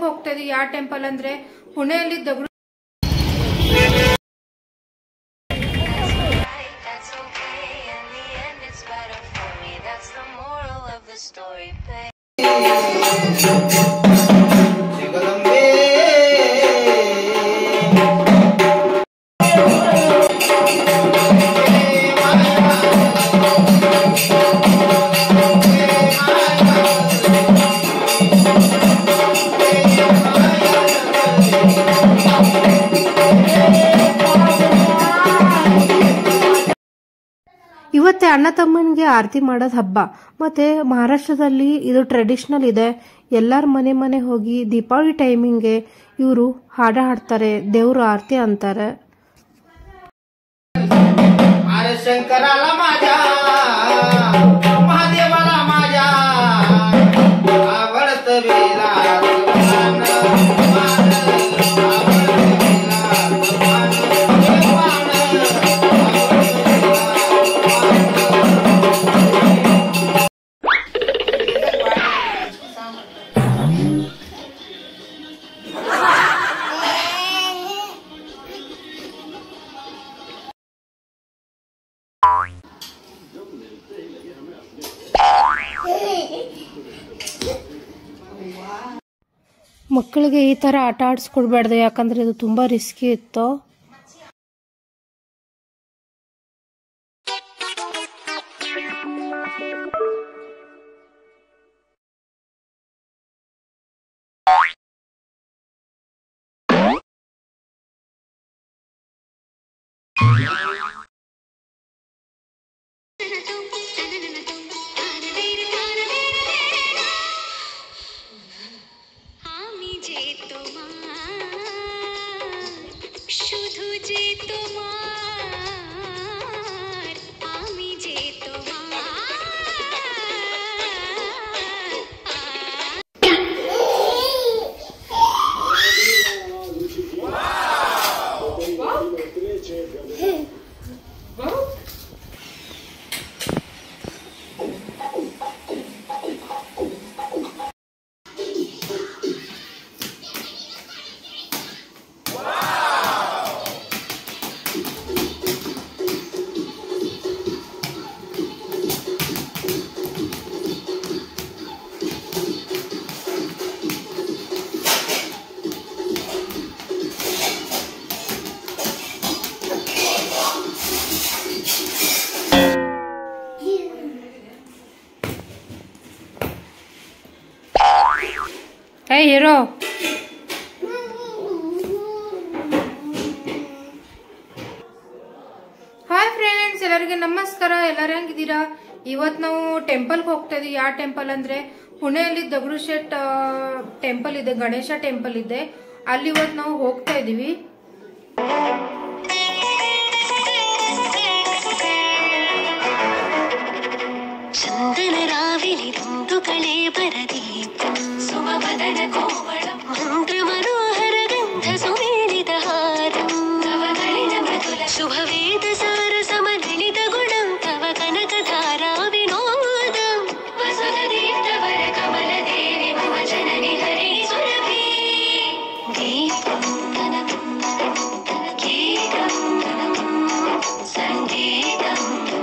ಹೋಗ್ತಾ ಇದೀವಿ ಯಾವ ಟೆಂಪಲ್ ಅಂದ್ರೆ ಪುಣೆಯಲ್ಲಿ ದಗಡು That's okay. In the end, it's better for me. That's the moral of the story, babe. Jagadambe ಇವತ್ತೇ ಅಣ್ಣ ತಮ್ಮನಿಗೆ ಆರತಿ ಮಾಡೋದು ಹಬ್ಬ ಮತ್ತೆ ಮಹಾರಾಷ್ಟ್ರದಲ್ಲಿ ಇದು ಟ್ರೆಡಿಷನಲ್ ಇದೆ ಎಲ್ಲರ ಮನೆ ಮನೆ ಹೋಗಿ ದೀಪಾವಳಿ ಟೈಮಿಂಗ್ಗೆ ಇವರು ಹಾಡ ಹಾಡ್ತಾರೆ ದೇವ್ರ ಆರತಿ ಅಂತಾರೆ अरे शंकराला माझ्या महादेवाला माझ्या आवडत वेला ಮಕ್ಕಳಿಗೆ ಈ ತರ ಆಟ ಆಡಿಸ್ಕೊಡ್ಬಾರ್ದು ಯಾಕಂದ್ರೆ ಇದು ತುಂಬಾ ರಿಸ್ಕಿ ಇತ್ತು আমি যে তোমার শুধু যে তোমার আমি যে তোমার ಹೇ ಹೀರೋ ಹಾಯ್ ಫ್ರೆಂಡ್ಸ್ ಎಲ್ಲರಿಗೆ ನಮಸ್ಕಾರ ಎಲ್ಲರೂ ಹೆಂಗಿದ್ದೀರಾ ಇವತ್ತು ನಾವು ಟೆಂಪಲ್ಗೆ ಹೋಗ್ತಾ ಇದೀವಿ ಯಾವ ಟೆಂಪಲ್ ಅಂದ್ರೆ ಪುಣೆಯಲ್ಲಿ ದಗಡು ಶೆಟ್ ಟೆಂಪಲ್ ಇದೆ ಗಣೇಶ ಟೆಂಪಲ್ ಇದೆ ಅಲ್ಲಿ ಇವತ್ತು ನಾವು ಹೋಗ್ತಾ ಇದೀವಿ ಚಂದನ ರಾವಿಲಿರುಂದು ಕಳೆ ಬರದೀಪ ಸುಮವದನ ಕೋಮಳ ಮಂತ್ರ ಮನೋಹರ ಗಂಧ ಸುಮೇಲಿದ ಹಾರ ಶುಭ ವೇದ ಸಾರ ಸಮಲಿತ ಗುಣಂ ತವ ಕನಕ ಧಾರಾ ವಿನೋದ ವಸುಧದೇವರ ಕಮಲ ದೇವಿ ಮಮ ಜನನಿ ಹರಿ ಸುರಭಿ ದೀಪಂ ಗೀತಂ ಸಂಗೀತಂ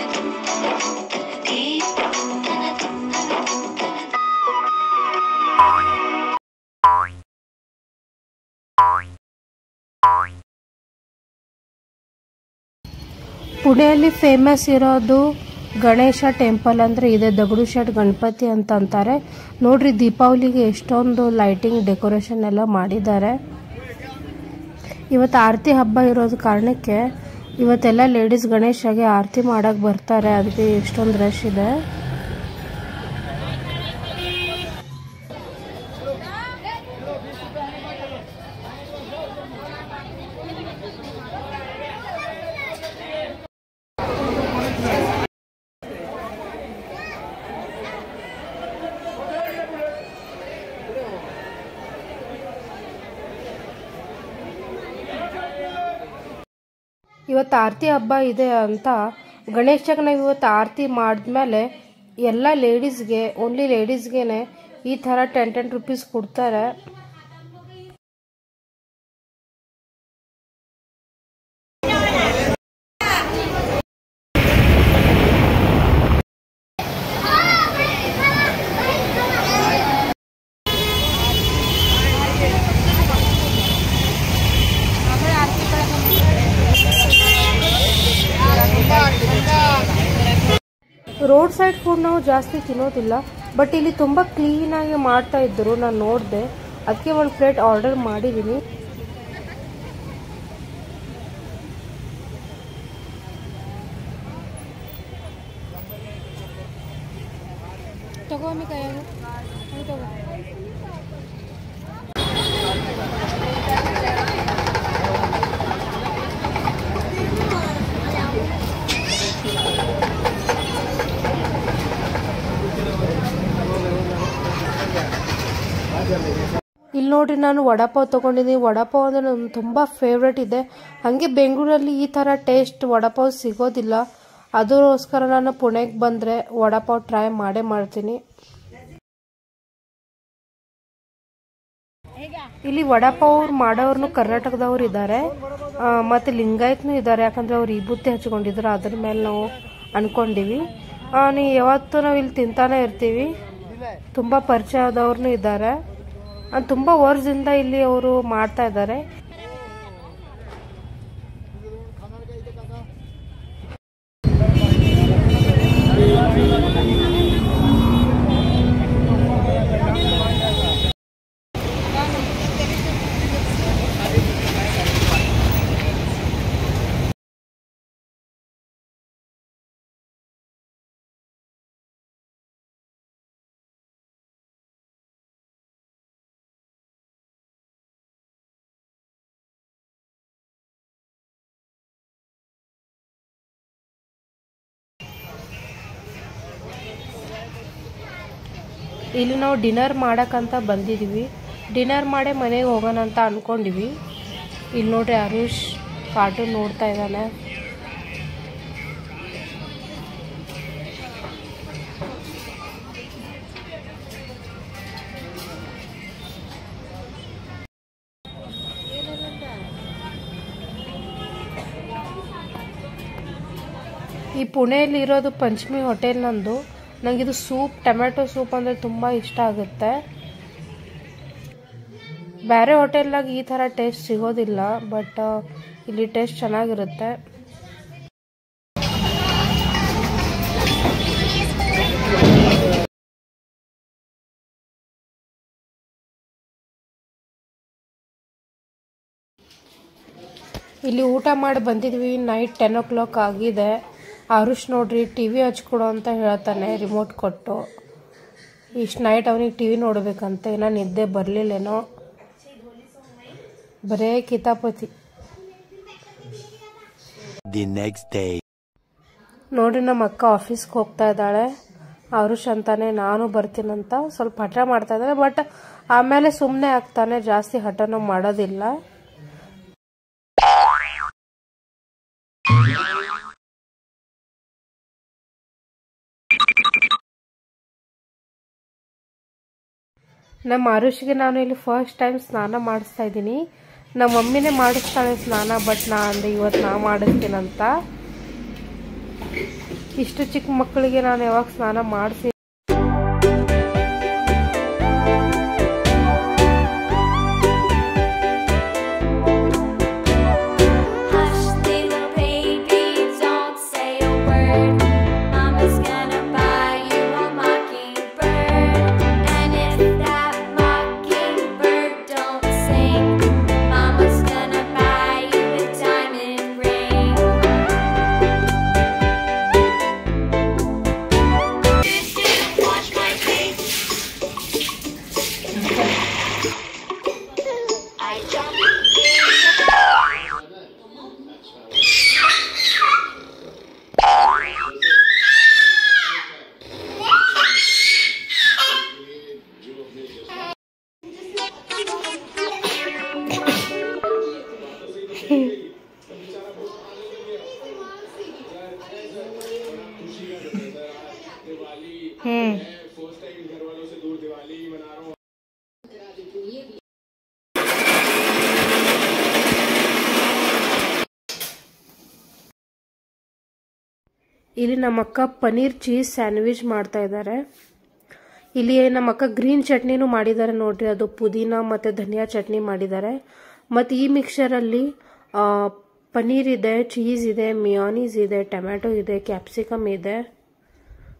ಪುಣೆಯಲ್ಲಿ ಫೇಮಸ್ ಇರೋದು ಗಣೇಶ ಟೆಂಪಲ್ ಅಂದ್ರೆ ಇದೆ ದಗಡು ಶೆಟ್ ಗಣಪತಿ ಅಂತ ಅಂತಾರೆ ನೋಡ್ರಿ ದೀಪಾವಳಿಗೆ ಎಷ್ಟೊಂದು ಲೈಟಿಂಗ್ ಡೆಕೋರೇಷನ್ ಎಲ್ಲ ಮಾಡಿದ್ದಾರೆ ಇವತ್ತು ಆರತಿ ಹಬ್ಬ ಇರೋದು ಕಾರಣಕ್ಕೆ ಇವತ್ತೆಲ್ಲ ಲೇಡೀಸ್ ಗಣೇಶಗೆ ಆರತಿ ಮಾಡಕ್ ಬರ್ತಾರೆ ಅದಕ್ಕೆ ಎಷ್ಟೊಂದು ರಶ್ ಇದೆ ಇವತ್ತು ಆರತಿ ಹಬ್ಬ ಇದೆ ಅಂತ ಗಣೇಶಗೆ ನಾವು ಇವತ್ತು ಆರತಿ ಮಾಡಿದ್ಮೇಲೆ ಎಲ್ಲ ಲೇಡೀಸ್ಗೆ ಓನ್ಲಿ ಲೇಡೀಸ್ಗೆನೆ ಈ ಥರ ಟೆನ್ ಟೆನ್ ರುಪೀಸ್ ಕೊಡ್ತಾರೆ ರೋಡ್ ಸೈಡ್ ಫುಡ್ ನಾವು ಜಾಸ್ತಿ ತಿನ್ನೋದಿಲ್ಲ ಬಟ್ ಇಲ್ಲಿ ತುಂಬ ಕ್ಲೀನಾಗಿ ಮಾಡ್ತಾ ಇದ್ದರು ನಾನು ನೋಡಿದೆ ಅದಕ್ಕೆ ಒಂದು ಪ್ಲೇಟ್ ಆರ್ಡರ್ ಮಾಡಿದ್ದೀನಿ ತಗೋ ಕೈಯಾಗ ತಗೋ ಇಲ್ಲಿ ನೋಡ್ರಿ ನಾನು ವಡಾಪಾವ್ ತೊಗೊಂಡಿದ್ದೀನಿ ವಡಾಪಾವ್ ಅಂದರೆ ನನ್ನ ತುಂಬ ಫೇವ್ರೆಟ್ ಇದೆ ಹಾಗೆ ಬೆಂಗಳೂರಲ್ಲಿ ಈ ಥರ ಟೇಸ್ಟ್ ವಡಾಪಾವ್ ಸಿಗೋದಿಲ್ಲ ಅದಕ್ಕೋಸ್ಕರ ನಾನು ಪುಣೆಗೆ ಬಂದರೆ ವಡಾಪಾವ್ ಟ್ರೈ ಮಾಡೇ ಮಾಡ್ತೀನಿ ಇಲ್ಲಿ ವಡಾಪಾವ್ ಮಾಡೋರ್ನು ಕರ್ನಾಟಕದವ್ರು ಇದ್ದಾರೆ ಮತ್ತು ಲಿಂಗಾಯತ್ನು ಇದ್ದಾರೆ ಯಾಕಂದರೆ ಅವ್ರು ಈ ಬುತ್ತಿ ಹಚ್ಕೊಂಡಿದ್ರು ಅದ್ರ ಮೇಲೆ ನಾವು ಅನ್ಕೊಂಡಿವಿ ಆ, ನೀ ಯಾವತ್ತೂ ನಾವು ಇಲ್ಲಿ ತಿಂತಾನೆ ಇರ್ತೀವಿ ತುಂಬ ಪರಿಚಯ ಆದವ್ರನ್ನೂ ಇದ್ದಾರೆ ಆ, ತುಂಬ ವರ್ಷದಿಂದ ಇಲ್ಲಿ ಅವರು ಮಾಡ್ತಾ ಇದ್ದಾರೆ ಇಲ್ಲಿ ನಾವು ಡಿನ್ನರ್ ಮಾಡಕ್ಕಂತ ಬಂದಿದ್ದೀವಿ ಡಿನ್ನರ್ ಮಾಡೇ ಮನೆಗೆ ಹೋಗೋಣ ಅಂತ ಅನ್ಕೊಂಡಿವಿ ಇಲ್ಲಿ ನೋಡ್ರಿ ಅರುಷ್ ಕಾರ್ಟೂನ್ ನೋಡ್ತಾ ಇದ್ದಾನೆ ಈ ಪುಣೆಯಲ್ಲಿ ಇರೋದು ಪಂಚಮಿ ಹೋಟೆಲ್ ನಂದು ನನಗಿದು ಸೂಪ್ ಟೊಮೆಟೊ ಸೂಪ್ ಅಂದರೆ ತುಂಬ ಇಷ್ಟ ಆಗುತ್ತೆ ಬೇರೆ ಹೋಟೆಲ್ನಾಗ ಈ ಥರ ಟೇಸ್ಟ್ ಸಿಗೋದಿಲ್ಲ ಬಟ್ ಇಲ್ಲಿ ಟೇಸ್ಟ್ ಚೆನ್ನಾಗಿರುತ್ತೆ ಇಲ್ಲಿ ಊಟ ಮಾಡಿ ಬಂದಿದ್ವಿ ನೈಟ್ ಟೆನ್ ಓ ಕ್ಲಾಕ್ ಆಗಿದೆ ಆರುಷ್ ನೋಡ್ರಿ ಟಿ ವಿ ಹಚ್ಕೊಡು ಅಂತ ಹೇಳ್ತಾನೆ ರಿಮೋಟ್ ಕೊಟ್ಟು ಇಷ್ಟು ನೈಟ್ ಅವನಿಗೆ ಟಿ ವಿ ನೋಡ್ಬೇಕಂತ ಏನೋ ನಿದ್ದೆ ಬರಲಿಲ್ಲೇನೋ ಬರೇ ಕಿತಾಪತಿ The next day. ನೋಡ್ರಿ ನಮ್ಮ ಅಕ್ಕ ಆಫೀಸ್ಗೆ ಹೋಗ್ತಾ ಇದ್ದಾಳೆ ಆರುಷ್ ಅಂತಾನೆ ನಾನು ಬರ್ತೀನಂತ ಸ್ವಲ್ಪ ಹಠ ಮಾಡ್ತಾ ಇದ್ದಾನೆ ಬಟ್ ಆಮೇಲೆ ಸುಮ್ಮನೆ ಆಗ್ತಾನೆ ಜಾಸ್ತಿ ಹಠನೂ ಮಾಡೋದಿಲ್ಲ ನಮ್ಮ ಆರುಷ್ಗೆ ನಾನು ಇಲ್ಲಿ ಫಸ್ಟ್ ಟೈಮ್ ಸ್ನಾನ ಮಾಡಿಸ್ತಾ ಇದ್ದೀನಿ ನಮ್ಮ ಮಮ್ಮಿನೇ ಮಾಡಿಸ್ತಾಳೆ ಸ್ನಾನ ಬಟ್ ನಾ ಅಂದೆ ಇವತ್ತು ನಾ ಮಾಡಿಸ್ತೀನಂತ ಇಷ್ಟು ಚಿಕ್ಕ ಮಕ್ಕಳಿಗೆ ನಾನು ಯಾವಾಗ ಸ್ನಾನ ಮಾಡಿಸಿ Hush, little baby, don't say a word. Mama's gonna buy you a mockingbird. And if that mockingbird don't sing, Mama's gonna buy you a diamond ring. Wash my face. I jump in the ಹ್ಮ್ ಇಲ್ಲಿ ನಮ್ಮ ಅಕ್ಕ paneer cheese sandwich ಮಾಡ್ತಾ ಇದ್ದಾರೆ ಇಲ್ಲಿ ನಮ್ಮ ಅಕ್ಕ green ಚಟ್ನಿನೂ ಮಾಡಿದ್ದಾರೆ ನೋಡ್ರಿ ಅದು ಪುದೀನ ಮತ್ತು ಧನಿಯಾ ಚಟ್ನಿ ಮಾಡಿದ್ದಾರೆ ಮತ್ತು ಈ ಮಿಕ್ಸರಲ್ಲಿ ಪನ್ನೀರ್ ಇದೆ ಚೀಸ್ ಇದೆ ಮಿಯಾನೀಸ್ ಇದೆ ಟೊಮ್ಯಾಟೊ ಇದೆ ಕ್ಯಾಪ್ಸಿಕಮ್ ಇದೆ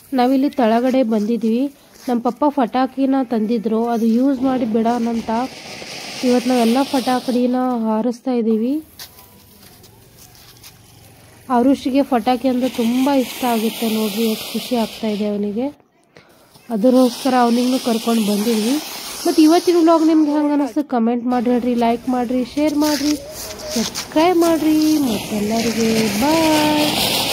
ನಾವಿಲ್ಲಿ ತಳಗಡೆ ಬಂದಿದ್ವಿ ನಮ್ಮ ಪಪ್ಪ ಪಟಾಕಿನ ತಂದಿದ್ರು ಅದು ಯೂಸ್ ಮಾಡಿ ಬಿಡೋಣಂತ ಇವತ್ತು ನಾವೆಲ್ಲ ಪಟಾಕಿನ ಹಾರಿಸ್ತಾ ಇದ್ದೀವಿ ಆರುಷಿಗೆ ಪಟಾಕಿ ಅಂದರೆ ತುಂಬ ಇಷ್ಟ ಆಗುತ್ತೆ ನೋಡ್ರಿ ಎಷ್ಟು ಖುಷಿ ಆಗ್ತಾ ಇದೆ ಅವನಿಗೆ ಅದಕ್ಕೋಸ್ಕರ ಅವನಿಗೂ ಕರ್ಕೊಂಡು ಬಂದಿದ್ವಿ ಮತ್ತು ಇವತ್ತಿನ ವ್ಲಾಗ್ ನಿಮ್ಗೆ ಹೆಂಗೆ ಅನ್ನಿಸ್ತು ಕಮೆಂಟ್ ಮಾಡಿ ಹೇಳ್ರಿ ಲೈಕ್ ಮಾಡಿರಿ ಶೇರ್ ಮಾಡಿರಿ ಸಬ್ಸ್ಕ್ರೈಬ್ ಮಾಡಿರಿ ಮತ್ತೆಲ್ಲರಿಗೆ ಬಾಯ್